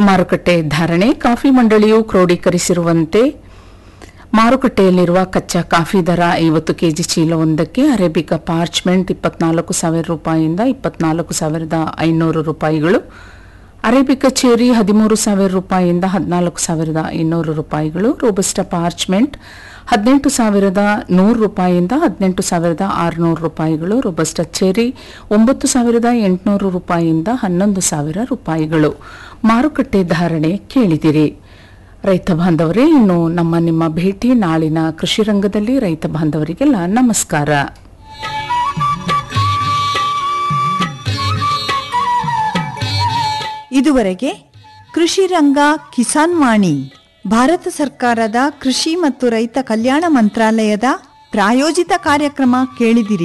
ಮಾರುಕಟ್ಟೆ ಧಾರಣೆ ಕಾಫಿ ಮಂಡಳಿಯು ಕ್ರೋಢೀಕರಿಸಿರುವಂತೆ ಮಾರುಕಟ್ಟೆಯಲ್ಲಿರುವ ಕಚ್ಚಾ ಕಾಫಿ ದರ ಐವತ್ತು ಕೆಜಿ ಚೀಲವೊಂದಕ್ಕೆ ಅರೇಬಿಕಾ ಪಾರ್ಚ್ಮೆಂಟ್ ಇಪ್ಪತ್ನಾಲ್ಕು ಸಾವಿರ ರೂಪಾಯಿಯಿಂದ ಇಪ್ಪತ್ನಾಲ್ಕು ಸಾವಿರದ ಐನೂರು ರೂಪಾಯಿಗಳು ಅರೇಬಿಕಾ ಚೇರಿ ಹದಿಮೂರು ಸಾವಿರ ರೂಪಾಯಿಯಿಂದ ಹದಿನಾಲ್ಕು ಸಾವಿರದ ಇನ್ನೂರು ರೂಪಾಯಿಗಳು ರೋಬಸ್ಟಾ ಪಾರ್ಚ್ಮೆಂಟ್ ಹದಿನೆಂಟು ಸಾವಿರದ ನೂರು ರೂಪಾಯಿಯಿಂದ ಹದಿನೆಂಟು ಸಾವಿರದ ಆರುನೂರು ರೂಪಾಯಿಗಳು ರೋಬಸ್ಟಾ ಚೇರಿ ಒಂಬತ್ತು ಸಾವಿರದ ಎಂಟುನೂರು ರೂಪಾಯಿಯಿಂದ ಹನ್ನೊಂದು ಸಾವಿರ ರೂಪಾಯಿಗಳು ಮಾರುಕಟ್ಟೆ ಧಾರಣೆ ಕೇಳಿದಿರಿ ರೈತ ಬಾಂಧವರೇ ಇನ್ನು ನಮ್ಮ ನಿಮ್ಮ ಭೇಟಿ ನಾಳಿನ ಕೃಷಿ ರಂಗದಲ್ಲಿ ರೈತ ಬಾಂಧವರಿಗೆಲ್ಲ ನಮಸ್ಕಾರ ಇದುವರೆಗೆ ಕೃಷಿ ರಂಗ ಕಿಸಾನ್ ವಾಣಿ ಭಾರತ ಸರ್ಕಾರದ ಕೃಷಿ ಮತ್ತು ರೈತ ಕಲ್ಯಾಣ ಮಂತ್ರಾಲಯದ ಪ್ರಾಯೋಜಿತ ಕಾರ್ಯಕ್ರಮ ಕೇಳಿದಿರಿ